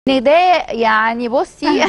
نداء يعني بصي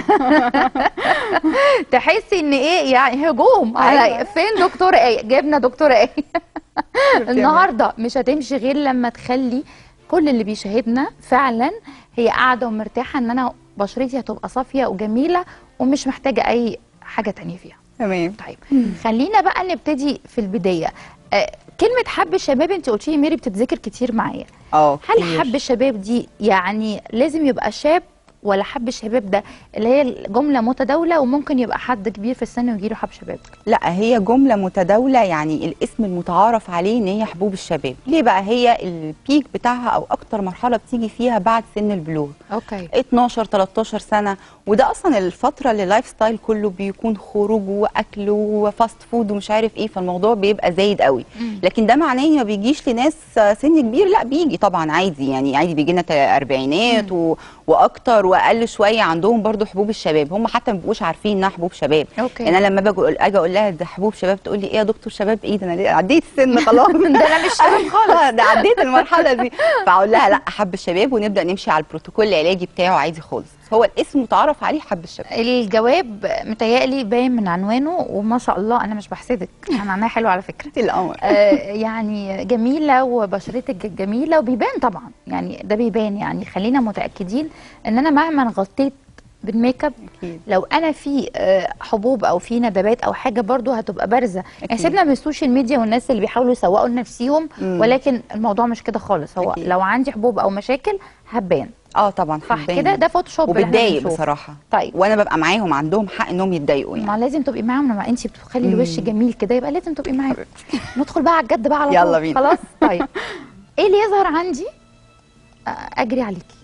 تحسي ان ايه يعني هجوم على أيوة. فين دكتور ايه جبنا دكتور ايه النهارده مش هتمشي غير لما تخلي كل اللي بيشاهدنا فعلا هي قاعده ومرتاحه ان انا بشرتي هتبقى صافيه وجميله ومش محتاجه اي حاجه تانية فيها تمام طيب خلينا بقى نبتدي في البدايه آه كلمه حب الشباب انت قلتي لي ميري بتتذكر كتير معايا اه هل كتير. حب الشباب دي يعني لازم يبقى شاب ولا حب الشباب ده اللي هي الجمله متداوله وممكن يبقى حد كبير في السن ويجيله حب شباب لا هي جملة متداولة يعني الاسم المتعارف عليه ان هي حبوب الشباب ليه بقى هي البيك بتاعها او اكتر مرحلة بتيجي فيها بعد سن البلوغ اوكي 12 13 سنة وده اصلا الفترة اللي اللايف ستايل كله بيكون خروج واكل وفاست فود ومش عارف ايه فالموضوع بيبقى زايد قوي مم. لكن ده معناه إن ما بيجيش لناس سن كبير لا بيجي طبعا عادي يعني عادي بيجي لنا اربعينات و... واكتر واقل شويه عندهم برضو حبوب الشباب هم حتى ما بيبقوش عارفين انها حبوب شباب اوكي يعني انا لما باجي أقول- اجي اقول لها ده حبوب شباب تقول لي ايه يا دكتور شباب ايه ده انا ليه- عديت السن خلاص ده انا مش شباب خالص ده عديت المرحله دي فاقول لها لا حب الشباب ونبدا نمشي على البروتوكول العلاجي بتاعه عادي خالص هو الاسم متعارف عليه حب الشباب الجواب متهيألي باين من عنوانه وما شاء الله انا مش بحسدك يعني عنها حلو على فكره انت القمر آه، يعني جميله وبشرتك جميله وبيبان طبعا يعني ده بيبان يعني خلينا متاكدين ان انا مهما غطيت بالميك اب اكيد لو انا في آه، حبوب او في ندبات او حاجه برضو هتبقى بارزه يعني أكيد. سيبنا من السوشيال ميديا والناس اللي بيحاولوا يسوقوا لنفسيهم مم. ولكن الموضوع مش كده خالص هو أكيد. لو عندي حبوب او مشاكل هبان اه طبعا صح حبان. كده ده فوتوشوب اللي احنا وبتضايق بنشوفه. بصراحه طيب وانا ببقى معاهم عندهم حق انهم يتضايقوا يعني ما لازم تبقي معاهم لما انت بتخلي الوش مم. جميل كده يبقى لازم تبقي معاهم ندخل بقى على الجد بقى على يلا طول. بينا. خلاص طيب ايه اللي يظهر عندي آه، اجري عليكي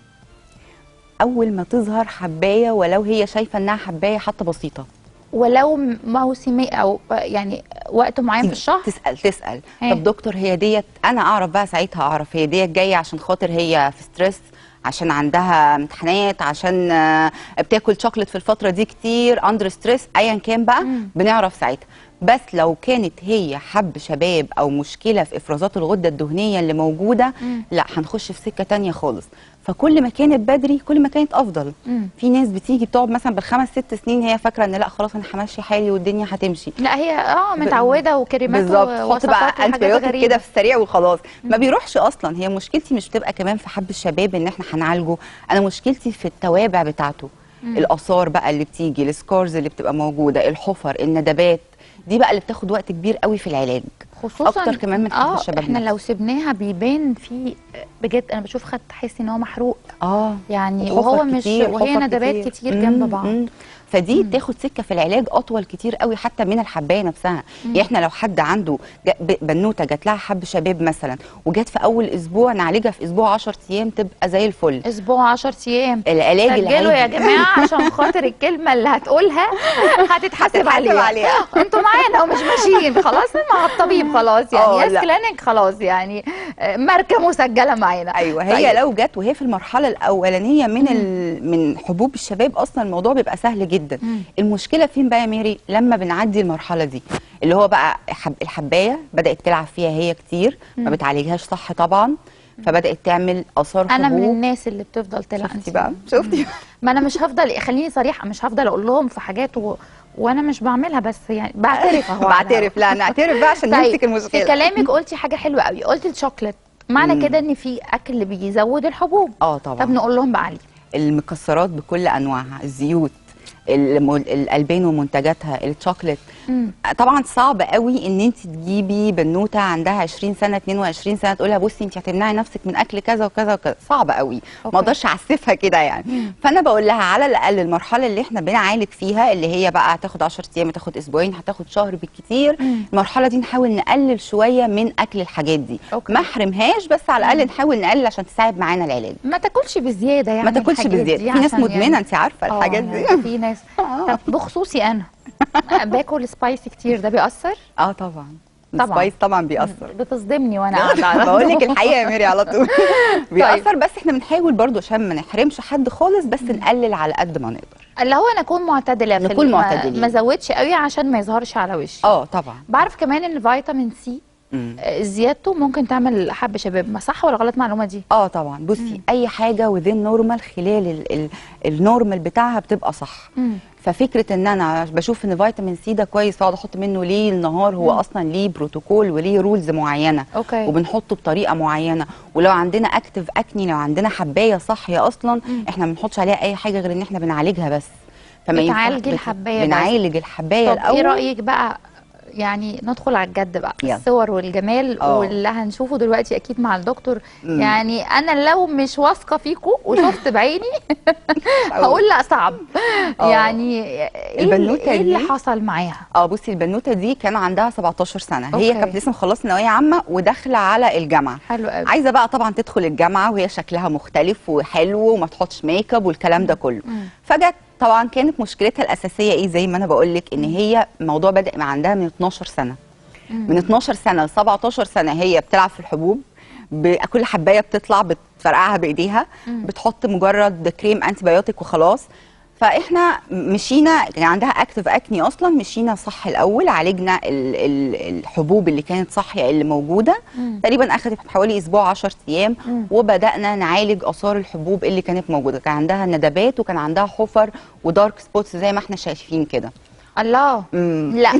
اول ما تظهر حبايه ولو هي شايفه انها حبايه حتى بسيطه ولو م- موسمي او آه، يعني وقت معين في الشهر تسال تسال ها. طب دكتور هي ديت انا اعرف بقى ساعتها اعرف هي ديت جايه عشان خاطر هي في ستريس عشان عندها امتحانات عشان آه، بتاكل شوكليت في الفتره دي كتير اندر ستريس ايا كان بقى مم. بنعرف ساعتها بس لو كانت هي حب شباب او مشكله في افرازات الغده الدهنيه اللي موجوده مم. لا هنخش في سكه تانية خالص فكل ما كانت بدري كل ما كانت افضل مم. في ناس بتيجي بتقعد مثلا بالخمس ست سنين هي فاكره ان لا خلاص انا همشي حالي والدنيا هتمشي لا هي اه متعوده وكريمات بالظبط حط ووصفات بقى وحاجات انتبيوتيك غريبة. كده في السريع وخلاص ما بيروحش اصلا هي مشكلتي مش بتبقى كمان في حب الشباب ان احنا هنعالجه انا مشكلتي في التوابع بتاعته مم. الاثار بقى اللي بتيجي السكارز اللي بتبقى موجوده الحفر الندبات دي بقى اللي بتاخد وقت كبير قوي في العلاج خصوصا أكتر كمان من حب اه الشباب احنا نفسه. لو سبناها بيبان في بجد انا بشوف خد تحسي ان هو محروق اه يعني وحفر وهو مش كتير، وهي حفر ندبات كتير. كتير مم، جنب بعض مم. فدي مم. تاخد سكه في العلاج اطول كتير قوي حتى من الحبايه نفسها يعني احنا لو حد عنده جا- ب- بنوته جات لها حب شباب مثلا وجات في اول اسبوع نعالجها في اسبوع 10 ايام تبقى زي الفل اسبوع 10 ايام العلاج سجلوا يا العادي. جماعه عشان خاطر الكلمه اللي هتقولها هتتحاسب هتتحاسب عليها عليها. انتوا معانا ومش ماشيين خلاص مع الطبيب خلاص اه، يعني يس لا. كلينك خلاص يعني آه، ماركه مسجله معانا ايوه هي طيب. لو جت وهي في المرحله الاولانيه من ال... من حبوب الشباب اصلا الموضوع بيبقى سهل جدا مم. المشكله فين بقى يا ميري لما بنعدي المرحله دي اللي هو بقى حب... الحبايه بدات تلعب فيها هي كتير ما مم. بتعالجهاش صح طبعا فبدات تعمل اثار انا من حبوب الناس اللي بتفضل تلعب شفتي بقى شفتي ما انا مش هفضل خليني صريحه مش هفضل اقول لهم في حاجات و... وانا مش بعملها بس يعني بعترف اهو على بعترف لا نعترف بقى عشان طيب نمسك في المشكله كلامك قلتي حاجه حلوه قوي قلت الشوكليت معنى مم. كده ان في اكل بيزود الحبوب اه طبعا طب نقول لهم بقى عليه المكسرات بكل انواعها الزيوت الم- الالبان ومنتجاتها الشوكليت مم. طبعا صعب قوي ان انت تجيبي بنوته عندها 20 سنه 22 سنه تقولها بصي انت هتمنعي نفسك من اكل كذا وكذا وكذا صعب قوي أوكي. ما اقدرش اعسفها كده يعني فانا بقول لها على الاقل المرحله اللي احنا بنعالج فيها اللي هي بقى هتاخد 10 ايام هتاخد اسبوعين هتاخد شهر بالكتير مم. المرحله دي نحاول نقلل شويه من اكل الحاجات دي أوكي. ما احرمهاش بس على الاقل نحاول نقلل عشان تساعد معانا العلاج ما تاكلش بزياده يعني ما تاكلش الحاجات بزياده دي في ناس عشان مدمنه يعني- انت عارفه آه، الحاجات دي يعني في ناس آه. طب بخصوصي انا باكل سبايسي كتير ده بيأثر اه طبعا طبعاً. السبايس طبعا بيأثر بتصدمني وانا قاعده على بقول لك طول. الحقيقه يا ميري على طول بيأثر بس احنا بنحاول برضو عشان ما نحرمش حد خالص بس نقلل على قد ما نقدر اللي هو انا اكون معتدله في نكون ال- ما- معتدلين. ما زودش قوي عشان ما يظهرش على وشي اه طبعا بعرف كمان ان فيتامين سي مم. آه، زيادته ممكن تعمل حب شباب ما صح ولا غلط المعلومه دي اه طبعا بصي مم. اي حاجه وذين نورمال خلال ال ال النورمال بتاعها بتبقى صح مم. ففكره ان انا بشوف ان فيتامين سي ده كويس فاقعد احط منه ليه النهار هو مم. اصلا ليه بروتوكول وليه رولز معينه اوكي وبنحطه بطريقه معينه ولو عندنا اكتف اكني لو عندنا حبايه صاحيه اصلا مم. احنا ما بنحطش عليها اي حاجه غير ان احنا بنعالجها بس فما ينفع- بتعالجي بت- الحباية بس. بنعالج الحبايه طب الاول ايه رايك بقى يعني ندخل على الجد بقى يلا. الصور والجمال اه. واللي هنشوفه دلوقتي اكيد مع الدكتور مم. يعني انا لو مش واثقه فيكم وشفت بعيني هقول لا صعب اه. يعني ايه البنوتة ايه اللي دي- حصل معاها اه بصي البنوته دي كان عندها 17 سنه هي اوكي. كانت لسه مخلصه ثانويه عامه وداخله على الجامعه حلو قوي عايزه بقى طبعا تدخل الجامعه وهي شكلها مختلف وحلو وما تحطش ميك اب والكلام ده كله مم. فجت طبعا كانت مشكلتها الاساسيه ايه زي ما انا بقول لك ان هي الموضوع بدا من عندها من 12 سنه من 12 سنه ل 17 سنه هي بتلعب في الحبوب ب- كل حبايه بتطلع بتفرقعها بايديها مم. بتحط مجرد كريم انتي بايوتيك وخلاص فاحنا مشينا كان عندها اكتف اكني اصلا مشينا صح الاول عالجنا ال ال الحبوب اللي كانت صاحيه اللي موجوده مم. تقريبا اخذت حوالي اسبوع 10 ايام مم. وبدانا نعالج اثار الحبوب اللي كانت موجوده كان عندها ندبات وكان عندها حفر ودارك سبوتس زي ما احنا شايفين كده الله مم. لا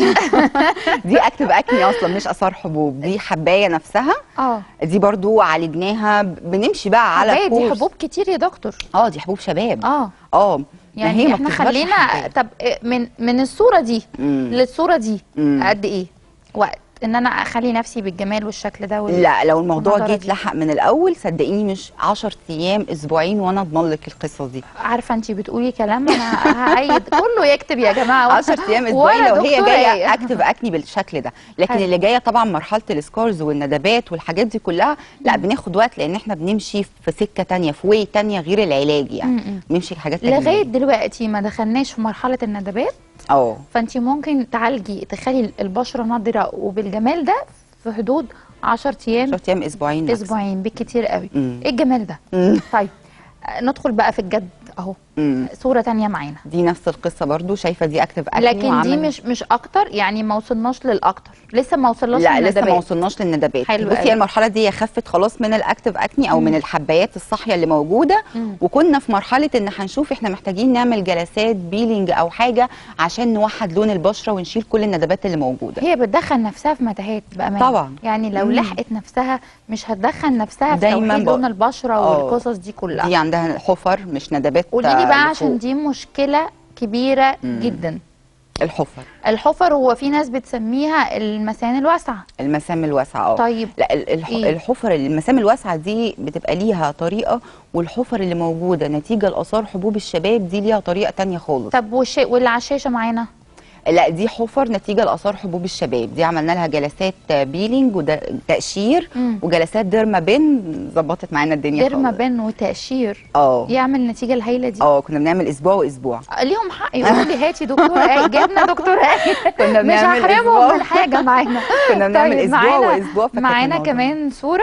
دي اكتف اكني اصلا مش اثار حبوب دي حبايه نفسها اه دي برضو عالجناها بنمشي بقى على حباية دي كورس. حبوب كتير يا دكتور اه دي حبوب شباب اه اه ما يعني هي ما احنا بتكبرش خلينا حباية. طب إيه من من الصوره دي مم. للصوره دي مم. قد ايه وقت ان انا اخلي نفسي بالجمال والشكل ده وال... لا لو الموضوع والنضارة جه دي. لحق من الاول صدقيني مش 10 ايام اسبوعين وانا اضمن لك القصه دي عارفه انت بتقولي كلام انا هعيد كله يكتب يا جماعه 10 ايام اسبوعين ولا لو هي دكتورة جايه إيه؟ اكتف اكني بالشكل ده لكن حلو. اللي جايه طبعا مرحله السكارز والندبات والحاجات دي كلها لا بناخد وقت لان احنا بنمشي في سكه تانية في واي تانية غير العلاج يعني م-م. بنمشي في حاجات لغايه تجميلية. دلوقتي ما دخلناش في مرحله الندبات اه فانت ممكن تعالجي تخلي البشره نضره وبالجمال ده في حدود 10 ايام 10 ايام اسبوعين ماكس. اسبوعين بالكتير قوي مم. ايه الجمال ده مم. طيب آه، ندخل بقى في الجد اهو مم. صوره تانية معانا دي نفس القصه برضو شايفه دي اكتف اكني لكن دي وعمل- مش مش اكتر يعني ما وصلناش للاكتر لسه ما وصلناش لا لسه ما للندبات. وصلناش للندبات حلو بصي قوي. هي المرحله دي هي خفت خلاص من الاكتف اكني او مم. من الحبايات الصاحيه اللي موجوده مم. وكنا في مرحله ان هنشوف احنا محتاجين نعمل جلسات بيلينج او حاجه عشان نوحد لون البشره ونشيل كل الندبات اللي موجوده هي بتدخل نفسها في متاهات بامانه طبعا. يعني لو مم. لحقت نفسها مش هتدخل نفسها في دايماً توحيد بق- لون البشره آه. والقصص دي كلها دي عندها حفر مش ندبات قولي لي آه، بقى لفوق. عشان دي مشكله كبيره مم. جدا الحفر الحفر هو في ناس بتسميها المثانه الواسعه المسام الواسعه اه طيب لا ال- الح... إيه؟ الحفر المسام الواسعه دي بتبقى ليها طريقه والحفر اللي موجوده نتيجه لاثار حبوب الشباب دي ليها طريقه تانية خالص طب والشيء واللي على الشاشه معانا لا دي حفر نتيجه لاثار حبوب الشباب دي عملنا لها جلسات بيلينج وتقشير مم. وجلسات ديرما بين ظبطت معانا الدنيا ديرما خالص. بين وتقشير اه يعمل النتيجه الهائله دي اه كنا بنعمل اسبوع واسبوع ليهم حق يقولوا لي هاتي دكتور ايه جبنا دكتور ايه كنا مش بنعمل هحرمهم أسبوع. من حاجه معانا كنا بنعمل اسبوع معانا واسبوع فكانت معانا الموضوع. كمان صوره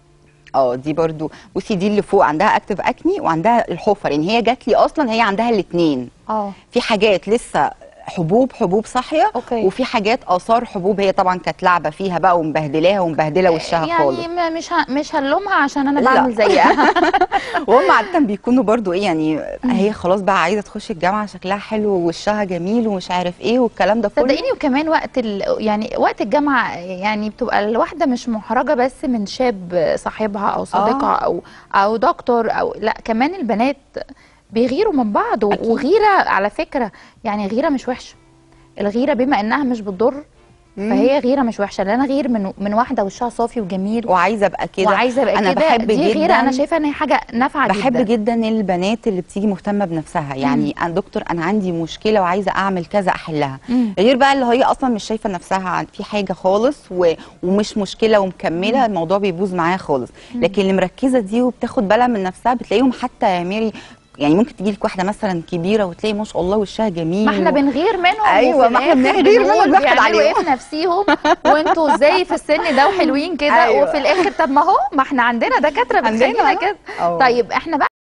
اه دي برضو بصي دي اللي فوق عندها اكتف اكني وعندها الحفر يعني هي جات لي اصلا هي عندها الاثنين اه في حاجات لسه حبوب حبوب صاحيه أوكي. وفي حاجات اثار حبوب هي طبعا كانت لعبه فيها بقى ومبهدلاها ومبهدله وشها خالص يعني ما- مش ه... مش هنلومها عشان انا لا. بعمل زيها وهم عاده بيكونوا برضو ايه يعني هي خلاص بقى عايزه تخش الجامعه شكلها حلو ووشها جميل ومش عارف ايه والكلام ده كله صدقيني وكمان وقت ال... يعني وقت الجامعه يعني بتبقى الواحده مش محرجه بس من شاب صاحبها او صديقها آه. او او دكتور او لا كمان البنات بيغيروا من بعض و- أكيد. وغيره على فكره يعني غيره مش وحشه الغيره بما انها مش بتضر مم. فهي غيره مش وحشه لان انا غير من من واحده وشها صافي وجميل وعايزه ابقى كده وعايزه ابقى انا كده بحب دي جدا غيره انا شايفه ان هي حاجه نافعه بحب جدا جدا البنات اللي بتيجي مهتمه بنفسها يعني انا دكتور انا عندي مشكله وعايزه اعمل كذا احلها مم. غير بقى اللي هي اصلا مش شايفه نفسها عن- في حاجه خالص و... ومش مشكله ومكمله الموضوع بيبوظ معاها خالص لكن اللي مركزه دي وبتاخد بالها من نفسها بتلاقيهم حتى يا ميري يعني ممكن تجي لك واحده مثلا كبيره وتلاقي ما شاء الله وشها جميل ما احنا و- بنغير منهم أيوة، وفي ما احنا الآخر بنغير منهم بنقول ونحقد بيعملوا عليهم. ايه في نفسيهم وانتوا ازاي في السن ده وحلوين كده أيوة. وفي الاخر طب ما هو ما احنا عندنا دكاتره عندنا، بتخلينا كده أه. طيب احنا بقى